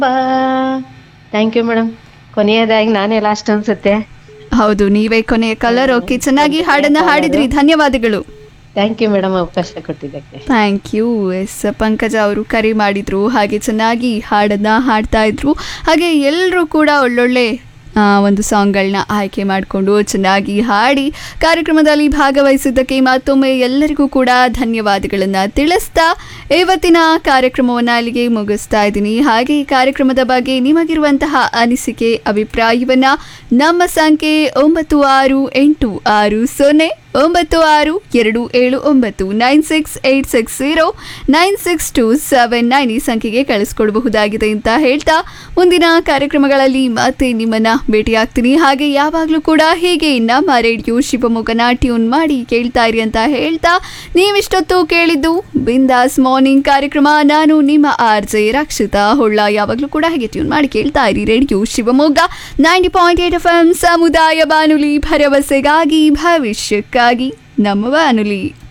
ಬಾ thank you madam ಕೊನೆಯದಾಗಿ ನಾನೇ ಲಾಸ್ಟ್ ಅನ್ಸುತ್ತೆ ಹೌದು ನೀವೇ ಕೊನೆಯ ಕಲರ್ ಓಕೆ ಚೆನ್ನಾಗಿ ಹಾಡನ್ನ ಹಾಡಿದ್ರಿ ಧನ್ಯವಾದಗಳು ಥ್ಯಾಂಕ್ ಯು ಮೇಡಮ್ ಅವಕಾಶ ಕೊಟ್ಟಿದ್ದಕ್ಕೆ ಥ್ಯಾಂಕ್ ಯು ಎಸ್ ಪಂಕಜ ಅವರು ಕರೆ ಮಾಡಿದ್ರು ಹಾಗೆ ಚೆನ್ನಾಗಿ ಹಾಡನ್ನ ಹಾಡ್ತಾ ಇದ್ರು ಹಾಗೆ ಎಲ್ಲರೂ ಕೂಡ ಒಳ್ಳೊಳ್ಳೆ ಆ, ಒಂದು ಸಾಂಗ್ಗಳನ್ನ ಆಯ್ಕೆ ಮಾಡಿಕೊಂಡು ಚೆನ್ನಾಗಿ ಹಾಡಿ ಕಾರ್ಯಕ್ರಮದಲ್ಲಿ ಭಾಗವಹಿಸಿದ್ದಕ್ಕೆ ಮತ್ತೊಮ್ಮೆ ಎಲ್ಲರಿಗೂ ಕೂಡ ಧನ್ಯವಾದಗಳನ್ನು ತಿಳಿಸ್ತಾ ಇವತ್ತಿನ ಕಾರ್ಯಕ್ರಮವನ್ನು ಅಲ್ಲಿಗೆ ಮುಗಿಸ್ತಾ ಇದ್ದೀನಿ ಹಾಗೆ ಈ ಕಾರ್ಯಕ್ರಮದ ಬಗ್ಗೆ ನಿಮಗಿರುವಂತಹ ಅನಿಸಿಕೆ ಅಭಿಪ್ರಾಯವನ್ನು ನಮ್ಮ ಸಂಖ್ಯೆ ಒಂಬತ್ತು ಆರು ಎಂಟು ಆರು ಸೊನ್ನೆ ಒಂಬತ್ತು ಆರು ಎರಡು ಏಳು ಒಂಬತ್ತು nine six eight six zero nine six two seven nine ಈ ಸಂಖ್ಯೆಗೆ ಕಳಿಸ್ಕೊಡಬಹುದಾಗಿದೆ ಅಂತ ಹೇಳ್ತಾ ಮುಂದಿನ ಕಾರ್ಯಕ್ರಮಗಳಲ್ಲಿ ಮತ್ತೆ ನಿಮ್ಮನ್ನ ಭೇಟಿಯಾಗ್ತೀನಿ ಹಾಗೆ ಯಾವಾಗಲೂ ಕೂಡ ಹೀಗೆ ನಮ್ಮ ರೇಡಿಯೋ ಶಿವಮೊಗ್ಗನ ಟ್ಯೂನ್ ಮಾಡಿ ಕೇಳ್ತಾ ಇರಿ ಅಂತ ಹೇಳ್ತಾ ನೀವಿಷ್ಟೊತ್ತು ಕೇಳಿದ್ದು ಬಿಂದಾಸ್ ಮಾರ್ನಿಂಗ್ ಕಾರ್ಯಕ್ರಮ ನಾನು ನಿಮ್ಮ ಆರ್ ಜೆ ರಕ್ಷಿತಾ ಹೊಳ್ಳ ಯಾವಾಗಲೂ ಕೂಡ ಹಾಗೆ ಟ್ಯೂನ್ ಮಾಡಿ ಕೇಳ್ತಾ ಇರಿ radio Shivamogga ninety point eight F M ಸಮುದಾಯ ಬಾನುಲಿ ಭರವಸೆಗಾಗಿ ಭವಿಷ್ಯಕ್ಕಾಗಿ ನಮ್ಮ ಬಾನುಲಿ